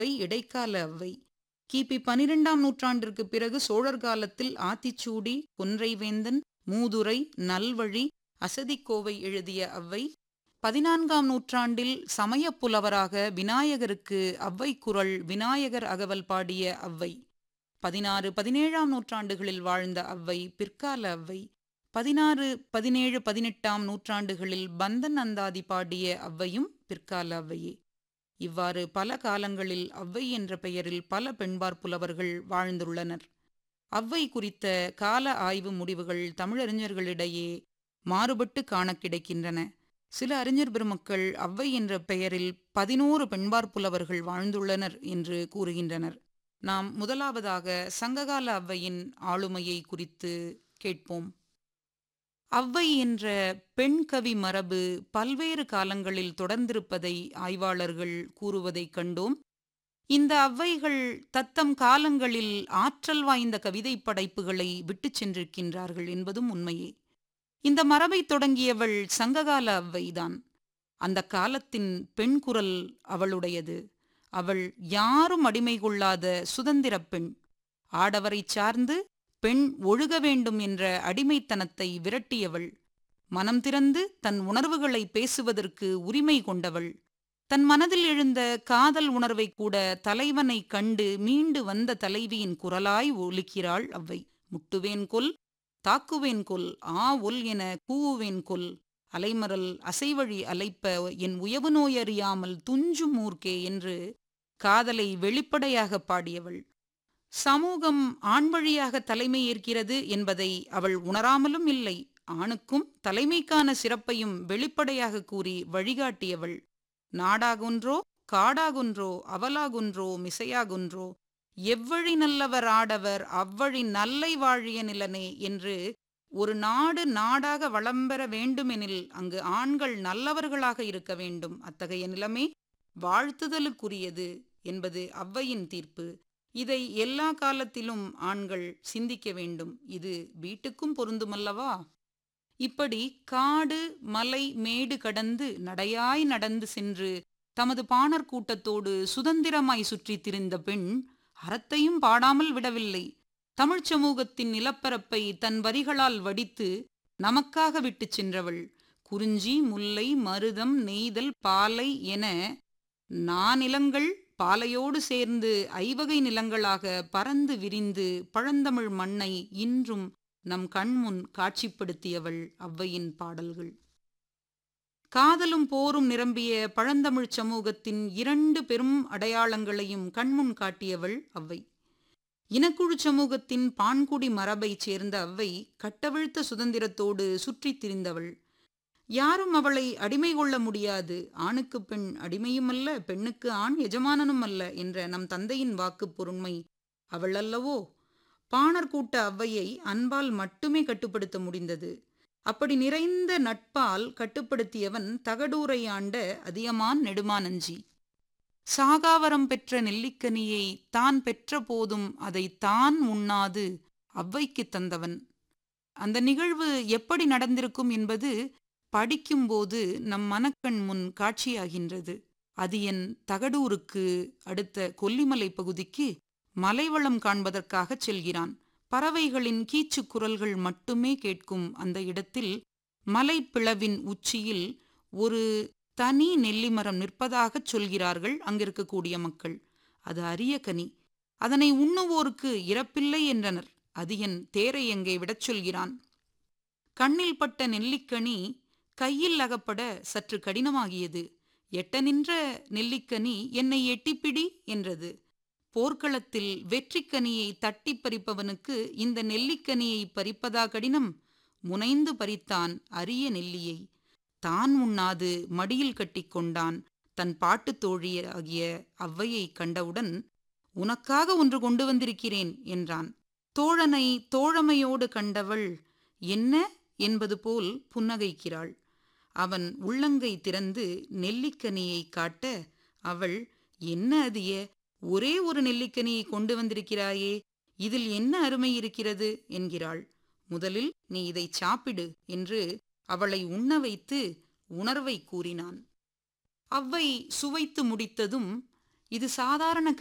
அவ்வை இடைக்கால அவ்வை கிபி பனிரெண்டாம் நூற்றாண்டிற்கு பிறகு சோழர் காலத்தில் ஆத்திச்சூடி கொன்றைவேந்தன் மூதுரை நல்வழி அசதிக்கோவை எழுதிய அவ்வை பதினான்காம் நூற்றாண்டில் சமயப் புலவராக விநாயகருக்கு அவ்வை குரல் விநாயகர் அகவல் பாடிய அவ்வை பதினாறு பதினேழாம் நூற்றாண்டுகளில் வாழ்ந்த அவ்வை பிற்கால அவ்வை பதினாறு பதினேழு பதினெட்டாம் நூற்றாண்டுகளில் பந்தன் அந்தாதி பாடிய அவ்வையும் பிற்கால அவ்வையே இவ்வாறு பல காலங்களில் அவ்வை என்ற பெயரில் பல பெண்பார் புலவர்கள் வாழ்ந்துள்ளனர் அவ்வை குறித்த கால ஆய்வு முடிவுகள் தமிழறிஞர்களிடையே மாறுபட்டு காண கிடைக்கின்றன சில அறிஞர் பெருமக்கள் அவ்வை என்ற பெயரில் பதினோரு பெண்பார் புலவர்கள் வாழ்ந்துள்ளனர் என்று கூறுகின்றனர் நாம் முதலாவதாக சங்ககால அவ்வையின் ஆளுமையை குறித்து கேட்போம் அவ்வை என்ற பெண் கவி மரபு பல்வேறு காலங்களில் தொடர்ந்திருப்பதை ஆய்வாளர்கள் கூறுவதைக் கண்டோம் இந்த அவ்வைகள் தத்தம் காலங்களில் ஆற்றல் வாய்ந்த கவிதை படைப்புகளை விட்டுச் சென்றிருக்கின்றார்கள் என்பதும் உண்மையே இந்த மரபை தொடங்கியவள் சங்ககால அவ்வைதான் அந்த காலத்தின் பெண் குரல் அவளுடையது அவள் யாரும் அடிமை கொள்ளாத சுதந்திரப் பெண் ஆடவரைச் சார்ந்து பெண் ஒழுக வேண்டும் என்ற அடிமைத்தனத்தை விரட்டியவள் மனம் திறந்து தன் உணர்வுகளை பேசுவதற்கு உரிமை கொண்டவள் தன் மனதில் எழுந்த காதல் உணர்வை கூட தலைவனை கண்டு மீண்டு வந்த தலைவியின் குரலாய் ஒலிக்கிறாள் அவ்வை முட்டுவேன் கொல் தாக்குவேன் கொல் ஆ ஒல் என கூவுவேன் கொல் அலைமரல் அசைவழி அலைப்ப என் உயவு நோயறியாமல் துஞ்சும் ஊர்க்கே என்று காதலை வெளிப்படையாக பாடியவள் சமூகம் ஆண் வழியாக தலைமை ஏற்கிறது என்பதை அவள் உணராமலும் இல்லை ஆணுக்கும் தலைமைக்கான சிறப்பையும் வெளிப்படையாக கூறி வழிகாட்டியவள் நாடாகுன்றோ காடாகுன்றோ அவலாகுன்றோ மிசையாகுன்றோ எவ்வழி நல்லவர் ஆடவர் அவ்வழி நல்லை வாழிய நிலனே என்று ஒரு நாடு நாடாக வளம்பெற வேண்டுமெனில் அங்கு ஆண்கள் நல்லவர்களாக இருக்க வேண்டும் அத்தகைய நிலைமை வாழ்த்துதலுக்குரியது என்பது அவ்வையின் தீர்ப்பு இதை எல்லா காலத்திலும் ஆண்கள் சிந்திக்க வேண்டும் இது வீட்டுக்கும் பொருந்துமல்லவா இப்படி காடு மலை மேடு கடந்து நடையாய் நடந்து சென்று தமது பாணர் கூட்டத்தோடு சுதந்திரமாய் சுற்றித் திரிந்த பெண் அறத்தையும் பாடாமல் விடவில்லை தமிழ்ச் சமூகத்தின் நிலப்பரப்பை தன் வரிகளால் வடித்து நமக்காக விட்டுச் சென்றவள் குறிஞ்சி முல்லை மருதம் நெய்தல் பாலை என நானிலங்கள் பாலையோடு சேர்ந்து ஐவகை நிலங்களாக பறந்து விரிந்து பழந்தமிழ் மண்ணை இன்றும் நம் கண்முன் காட்சிப்படுத்தியவள் அவ்வையின் பாடல்கள் காதலும் போரும் நிரம்பிய பழந்தமிழ்ச் சமூகத்தின் இரண்டு பெரும் அடையாளங்களையும் கண்முன் காட்டியவள் அவ்வை இனக்குழு சமூகத்தின் பான்குடி மரபைச் சேர்ந்த அவ்வை கட்டவிழ்த்த சுதந்திரத்தோடு சுற்றித் திரிந்தவள் யாரும் அவளை அடிமை கொள்ள முடியாது ஆணுக்கு பெண் அடிமையும் அல்ல பெண்ணுக்கு ஆண் எஜமானனும் அல்ல என்ற நம் தந்தையின் வாக்கு பொருண்மை அவள் அல்லவோ பாணர் கூட்ட அவ்வையை அன்பால் மட்டுமே கட்டுப்படுத்த முடிந்தது அப்படி நிறைந்த நட்பால் கட்டுப்படுத்தியவன் தகடூரை ஆண்ட அதியமான் நெடுமானஞ்சி சாகாவரம் பெற்ற நெல்லிக்கனியை தான் பெற்ற போதும் அதை தான் உண்ணாது அவ்வைக்கு தந்தவன் அந்த நிகழ்வு எப்படி நடந்திருக்கும் என்பது படிக்கும்போது நம் மனக்கண் முன் காட்சியாகின்றது அது என் தகடூருக்கு அடுத்த கொல்லிமலை பகுதிக்கு மலைவளம் காண்பதற்காகச் செல்கிறான் பறவைகளின் கீச்சு குரல்கள் மட்டுமே கேட்கும் அந்த இடத்தில் மலைப்பிளவின் உச்சியில் ஒரு தனி நெல்லிமரம் நிற்பதாகச் சொல்கிறார்கள் அங்கிருக்கக்கூடிய மக்கள் அது அரிய கனி அதனை உண்ணுவோருக்கு இறப்பில்லை என்றனர் அது என் தேரை எங்கே விடச் சொல்கிறான் கண்ணில் பட்ட நெல்லிக்கனி கையில் அகப்பட சற்று கடினமாகியது எட்ட நின்ற நெல்லிக்கனி என்னை எட்டிப்பிடி என்றது போர்க்களத்தில் வெற்றிக்கனியை தட்டி பறிப்பவனுக்கு இந்த நெல்லிக்கனியை பறிப்பதா கடினம் முனைந்து பறித்தான் அரிய நெல்லியை தான் உண்ணாது மடியில் கட்டிக்கொண்டான் தன் பாட்டுத் தோழியாகிய அவ்வையை கண்டவுடன் உனக்காக ஒன்று கொண்டு வந்திருக்கிறேன் என்றான் தோழனை தோழமையோடு கண்டவள் என்ன என்பது போல் புன்னகைக்கிறாள் அவன் உள்ளங்கை திறந்து நெல்லிக்கனியை காட்ட அவள் என்ன அதிய ஒரே ஒரு நெல்லிக்கனியை கொண்டு வந்திருக்கிறாயே இதில் என்ன அருமை இருக்கிறது என்கிறாள் முதலில் நீ இதை சாப்பிடு என்று அவளை உண்ண வைத்து உணர்வை கூறினான் அவ்வை சுவைத்து முடித்ததும் இது சாதாரண